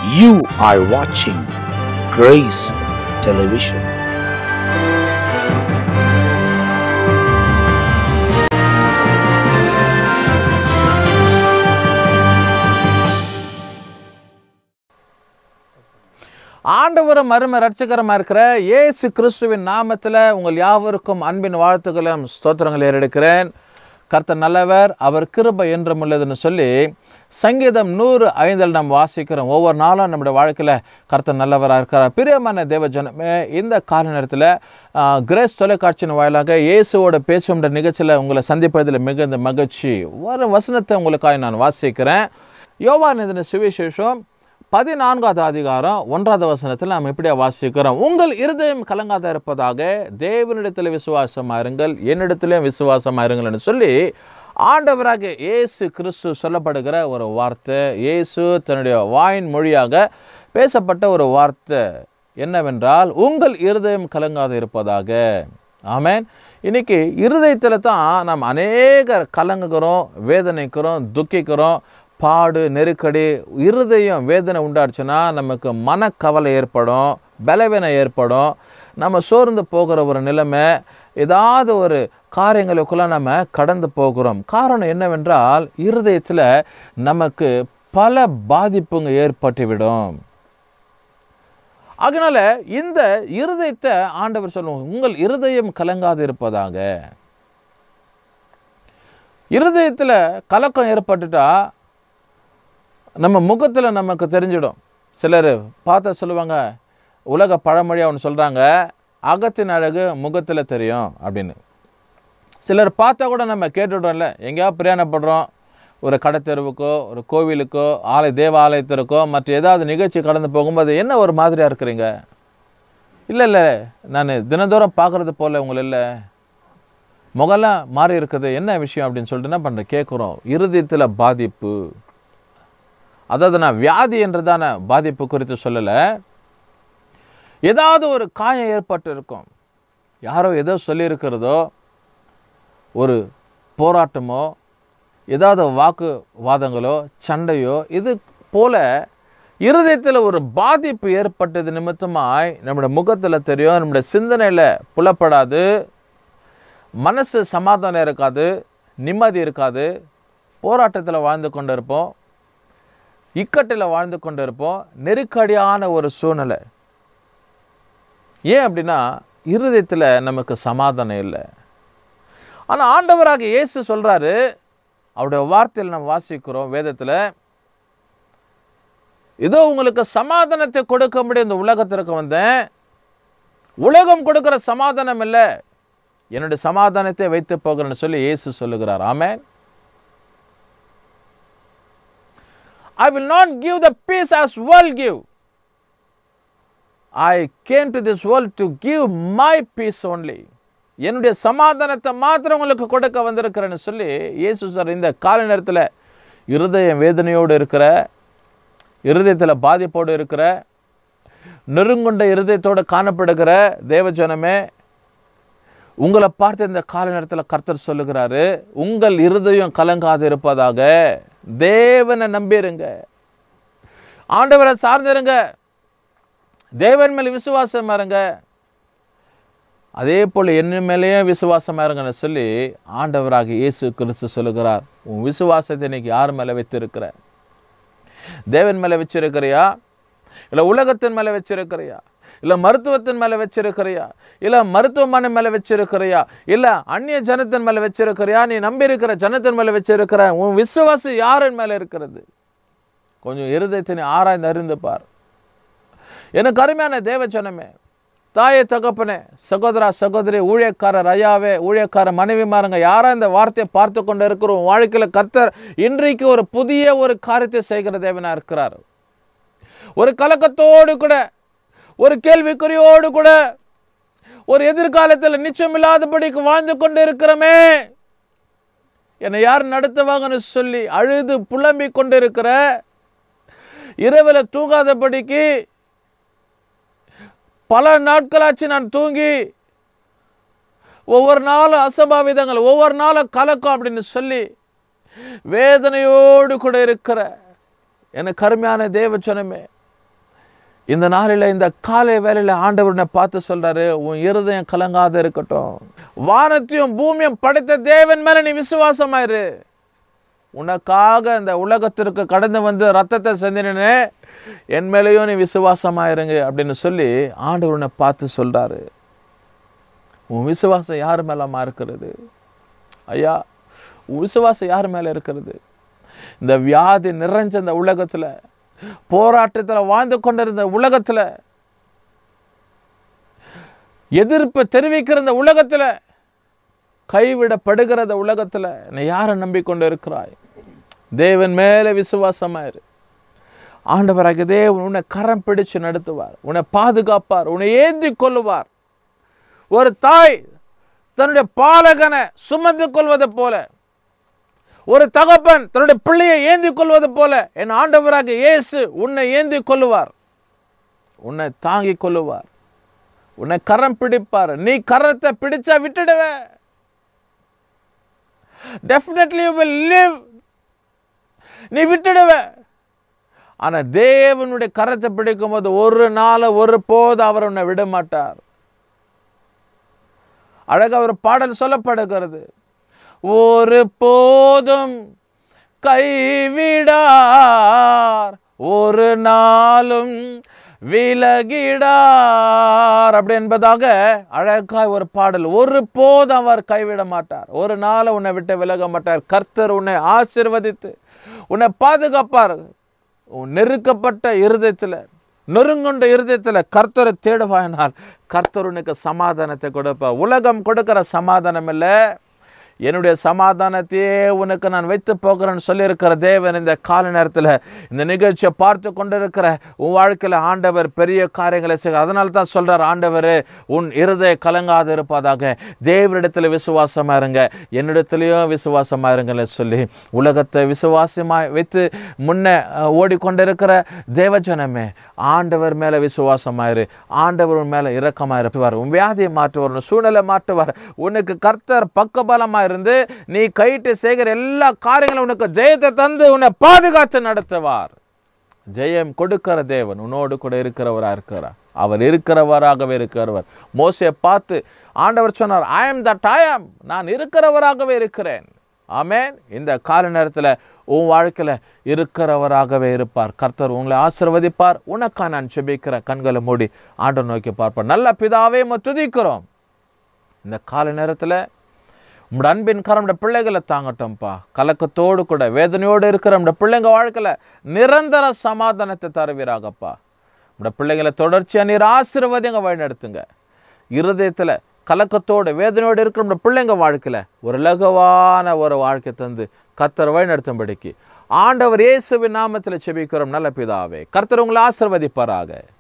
You are watching Grace Television. ஆண்டவரும் அருமை ரட்சகரமாக இருக்கிற இயேசு கிறிஸ்துவின் நாமத்தில் உங்கள் யாவருக்கும் அன்பின் வாழ்த்துக்களும் ஸ்தோத்திரங்கள் ஏறெடுக்கிறேன் கர்த்தர் நல்லவர் அவர் கிருபை என்றும் உள்ளதுன்னு சொல்லி சங்கீதம் நூறு ஐந்தில் நாம் வாசிக்கிறோம் ஒவ்வொரு நாளும் நம்முடைய வாழ்க்கையில் கர்த்தர் நல்லவராக இருக்கிறார் பிரியமான தேவ ஜனமே இந்த கால நேரத்தில் கிரேஸ் தொலைக்காட்சியின் வாயிலாக இயேசுவோட பேசுகின்ற நிகழ்ச்சியில் உங்களை சந்திப்பதில் மிகுந்த மகிழ்ச்சி ஒரு வசனத்தை உங்களுக்காக நான் வாசிக்கிறேன் யோவான் இதன சுவிசேஷம் பதினான்காவது அதிகாரம் ஒன்றாவது வசனத்தில் நாம் இப்படியா வாசிக்கிறோம் உங்கள் இருதயம் கலங்காத இருப்பதாக தேவனிடத்தில் விசுவாசமாக இருங்கள் என்னிடத்திலையும் விசுவாசமாக இருங்கள்னு சொல்லி ஆண்டவராக இயேசு கிறிஸ்து சொல்லப்படுகிற ஒரு வார்த்தை இயேசு தன்னுடைய வாயின் மொழியாக பேசப்பட்ட ஒரு வார்த்தை என்னவென்றால் உங்கள் இருதயம் கலங்காது இருப்பதாக ஆமேன் இன்னைக்கு இருதயத்தில் தான் நாம் அநேக கலங்குகிறோம் வேதனைக்கிறோம் துக்கிக்கிறோம் பாடு நெருக்கடி இருதயம் வேதனை உண்டாச்சுன்னா நமக்கு மனக்கவலை ஏற்படும் பலவீனம் ஏற்படும் நம்ம சோர்ந்து போகிற ஒரு நிலைமை ஏதாவது ஒரு காரியங்களுக்குள்ள நம்ம கடந்து போகிறோம் காரணம் என்னவென்றால் இருதயத்தில் நமக்கு பல பாதிப்புங்க ஏற்பட்டுவிடும் அதனால இந்த இருதயத்தை ஆண்டவர் சொல்லுவோம் உங்கள் இருதயம் கலங்காது இருப்பதாக இருதயத்தில் கலக்கம் ஏற்பட்டுட்டா நம்ம முகத்தில் நமக்கு தெரிஞ்சிடும் சிலர் பார்த்தா சொல்லுவாங்க உலக பழமொழியாக ஒன்று சொல்கிறாங்க அகத்தின் அழகு முகத்தில் தெரியும் அப்படின்னு சிலர் பார்த்தா கூட நம்ம கேட்டுடுறோம்ல எங்கேயாவது பிரயாணப்படுறோம் ஒரு கடை தெருவுக்கோ ஒரு கோவிலுக்கோ ஆலய தேவ ஆலயத்திற்கோ மற்ற ஏதாவது நிகழ்ச்சி கடந்து போகும்போது என்ன ஒரு மாதிரியாக இருக்கிறீங்க இல்லை இல்லை நான் தினந்தோறும் பார்க்குறது போல் உங்களை இல்லை முகலாம் மாறி இருக்குது என்ன விஷயம் அப்படின்னு சொல்லிட்டு என்ன பண்ணுறேன் கேட்குறோம் இருதயத்தில் பாதிப்பு அதாவது நான் வியாதி என்றதான பாதிப்பு குறித்து சொல்லலை ஏதாவது ஒரு காயம் ஏற்பட்டு இருக்கும் யாரோ ஏதோ சொல்லியிருக்கிறதோ ஒரு போராட்டமோ ஏதாவது வாக்குவாதங்களோ சண்டையோ இது போல இருதயத்தில் ஒரு பாதிப்பு ஏற்பட்டது நிமித்தமாய் நம்முடைய முகத்தில் தெரியும் நம்முடைய சிந்தனையில் புலப்படாது மனசு சமாதானம் இருக்காது நிம்மதி இருக்காது போராட்டத்தில் வாழ்ந்து கொண்டு இருப்போம் இக்கட்டில் வாழ்ந்து கொண்டு இருப்போம் நெருக்கடியான ஒரு சூழ்நிலை ஏன் அப்படின்னா இருதயத்தில் நமக்கு சமாதானம் இல்லை ஆனால் ஆண்டவராக இயேசு சொல்கிறாரு அவருடைய வார்த்தையில் நம்ம வாசிக்கிறோம் வேதத்தில் இதோ உங்களுக்கு சமாதானத்தை கொடுக்க முடியும் இந்த உலகத்திற்கு வந்தேன் உலகம் கொடுக்கிற சமாதானம் இல்லை என்னுடைய சமாதானத்தை வைத்து போகிறேன்னு சொல்லி இயேசு சொல்லுகிறார் ஆமேன் I will not give the peace as world give. I came to this world to give my peace only. என்னுடைய சமாதானத்தை மாத்திரம் உங்களுக்கு கொடுக்க வந்திருக்கிறேன்னு சொல்லி இயேசு சார் இந்த கால நேரத்தில் இருதயம் வேதனையோடு இருக்கிற இருதயத்தில் பாதிப்போடு இருக்கிற நெருங்குண்ட இருதயத்தோடு காணப்படுகிற தேவஜனமே உங்களை பார்த்து இந்த கால நேரத்தில் கர்த்தர் சொல்லுகிறாரு உங்கள் இருதயம் கலங்காது இருப்பதாக தேவனை நம்பிருங்க ஆண்டவரை சார்ந்திருங்க தேவன் மேலே விசுவாசம் இருங்க அதே போல் என்ன மேலேயும் விசுவாசமாக இருங்கன்னு சொல்லி ஆண்டவராக இயேசு கிறிஸ்து சொல்லுகிறார் உன் விசுவாசத்தை இன்னைக்கு யார் மேலே வைத்திருக்கிற தேவன் மேலே வச்சிருக்கிறியா இல்லை உலகத்தின் மேலே வச்சிருக்கிறியா இல்லை மருத்துவத்தின் மேலே வச்சிருக்கிறியா இல்லை மருத்துவமனை மேலே வச்சிருக்கிறியா இல்லை அந்நிய ஜனத்தின் மேலே வச்சிருக்கிறியா நீ நம்பி இருக்கிற ஜனத்தின் மேலே வச்சிருக்கிற உன் விசுவாசம் யாரின் மேலே இருக்கிறது கொஞ்சம் இருதயத்தினை ஆராய்ந்து அறிந்து பார் எனக்கு அருமையான தேவ ஜனமே தாயே தகப்பனே சகோதரா சகோதரி ஊழியக்காரர் ஐயாவே ஊழியக்கார மனைவி மாறுங்க யாரா இந்த வார்த்தையை பார்த்து கொண்டு இருக்கிறோம் வாழ்க்கையில் கர்த்தர் இன்றைக்கு ஒரு புதிய ஒரு காரியத்தை செய்கிற தேவனா இருக்கிறார் ஒரு கலக்கத்தோடு கூட ஒரு கேள்விக்குறியோடு கூட ஒரு எதிர்காலத்தில் நிச்சயமில்லாதபடிக்கு வாழ்ந்து கொண்டு இருக்கிறோமே என்னை யார் நடத்துவாங்கன்னு சொல்லி அழுது புலம்பிக் கொண்டு இருக்கிற இரவில் தூங்காதபடிக்கு பல நாட்களாச்சு நான் தூங்கி ஒவ்வொரு நாளும் அசம்பாவிதங்கள் ஒவ்வொரு நாளும் கலக்கம் அப்படின்னு சொல்லி வேதனையோடு கூட இருக்கிற எனக்கு கருமையான தேவச்சனமே இந்த நாளில் இந்த காலை வேளையில் ஆண்டவர் உன்னை பார்த்து சொல்றாரு உன் இருதயம் கலங்காத இருக்கட்டும் வானத்தையும் பூமியும் படைத்த தேவன் மேல நீ விசுவாசமாயிரு உனக்காக இந்த உலகத்திற்கு கடந்து வந்து ரத்தத்தை செஞ்சினே என் மேலேயும் நீ விசுவாசமாயிருங்க அப்படின்னு சொல்லி ஆண்டவர் உன்னை பார்த்து சொல்றாரு உன் விசுவாசம் யார் மேலமா இருக்கிறது ஐயா உன் விசுவாசம் யார் மேல இருக்கிறது இந்த வியாதி நிறைஞ்ச இந்த உலகத்துல போராட்டத்துல வாழ்ந்து கொண்டிருந்த உலகத்துல எதிர்ப்பு தெரிவிக்கிற இந்த உலகத்துல கைவிடப்படுகிற இந்த உலகத்துல நீ யாரை நம்பிக்கொண்டு இருக்கிறாய் தேவன் மேல விசுவாசமாயிரு ஆண்டவராக தேவன் உன்னை கரம் பிடிச்சு நடத்துவார் உன்னை பாதுகாப்பார் உன்னை ஏந்தி கொள்ளுவார் ஒரு தாய் தன்னுடைய பாலகனை சுமந்து கொள்வதை போல ஒரு தகப்பன் தன்னுடைய பிள்ளையை ஏந்தி கொள்வது போல என் ஆண்டவராக இயேசு உன்னை ஏந்தி கொள்ளுவார் உன்னை தாங்கி கொள்ளுவார் உன்னை கரம் பிடிப்பார் நீ கரத்தை பிடிச்சா விட்டுடுவ டெஃபினெட்லி யூ வில் லிவ் நீ விட்டுடுவ ஆனா தேவனுடைய கரத்தை பிடிக்கும் போது ஒரு நாள் ஒரு போது அவர் உன்னை விட மாட்டார் அழகா ஒரு பாடல் சொல்லப்படுகிறது ஒரு போதும் கைவிடார் ஒரு நாளும் விலகிடார் அப்படி என்பதாக அழகாய் ஒரு பாடல் ஒரு போதும் அவர் கைவிட மாட்டார் ஒரு நாள் உன்னை விட்டு விலக மாட்டார் கர்த்தர் உன்னை ஆசிர்வதித்து உன்னை பாதுகாப்பார் உன் நெருக்கப்பட்ட இருதயத்தில் நொறுங்குண்ட இருதயத்தில் கர்த்தரை தேடுவாயினால் கர்த்தர் உனக்கு சமாதானத்தை கொடுப்பார் உலகம் கொடுக்கிற சமாதானம் இல்லை என்னுடைய சமாதானத்தையே உனக்கு நான் வைத்து போகிறேன்னு சொல்லியிருக்கிற தேவன் இந்த கால நேரத்தில் இந்த நிகழ்ச்சியை பார்த்து கொண்டிருக்கிற உன் வாழ்க்கையில் ஆண்டவர் பெரிய காரியங்களை செய்ய அதனால தான் சொல்கிறார் ஆண்டவர் உன் இருதய கலங்காது இருப்பதாக தேவனிடத்தில் விசுவாசமாக இருங்க என்னிடத்துலையும் விசுவாசமாக இருங்கன்னு சொல்லி உலகத்தை விசுவாசமாக வைத்து முன்னே அஹ், ஓடிக்கொண்டிருக்கிற தேவஜனமே ஆண்டவர் மேலே விசுவாசமாயிரு ஆண்டவர் உன் மேலே இரக்கமாக இருப்பார் உன் வியாதியை மாற்றுவார் உன் சூழ்நிலை மாற்றுவார் உனக்கு கர்த்தர் பக்கபலமாக இருந்து நீ கைட்டு செய்கிற எல்லா காரியங்களும் உனக்கு ஜெயத்தை தந்து உன்னை பாதுகாத்து நடத்துவார் ஜெயம் கொடுக்கிற தேவன் உன்னோடு கூட இருக்கிறவராக இருக்கிறார் அவர் இருக்கிறவராகவே இருக்கிறவர் மோசையை பார்த்து ஆண்டவர் சொன்னார் ஐ am that I am நான் இருக்கிறவராகவே இருக்கிறேன் ஆமென் இந்த கால நேரத்தில் உன் வாழ்க்கையில் இருக்கிறவராகவே இருப்பார் கர்த்தர் உங்களை ஆசிர்வதிப்பார் உனக்கா நான் செபிக்கிறேன் கண்களை மூடி ஆண்டவர் நோக்கி பார்ப்பார் நல்ல பிதாவே உம்மை துதிக்கிறோம் இந்த கால நேரத்தில் உங்களோட அன்பின் கரம் நம்முடைய பிள்ளைகளை தாங்கட்டும்ப்பா கலக்கத்தோடு கூட வேதனையோடு இருக்கிற நம்முடைய பிள்ளைங்க வாழ்க்கையில் நிரந்தர சமாதானத்தை தருவீராகப்பா நம்முடைய பிள்ளைகளை தொடர்ச்சியாக நீர் ஆசீர்வாதங்க வழிநடத்துங்க இருதயத்தில் கலக்கத்தோடு வேதனையோடு இருக்கிற நம்முடைய பிள்ளைங்க வாழ்க்கையில் ஒரு லகுவான ஒரு வாழ்க்கை தந்து கத்தர் வழிநடத்தும்படிக்கு ஆண்டவர் இயேசுவின் நாமத்தில் செபிக்கிறோம் நல்ல பிதாவே கர்த்தர் உங்களை ஆசீர்வதிப்பாராக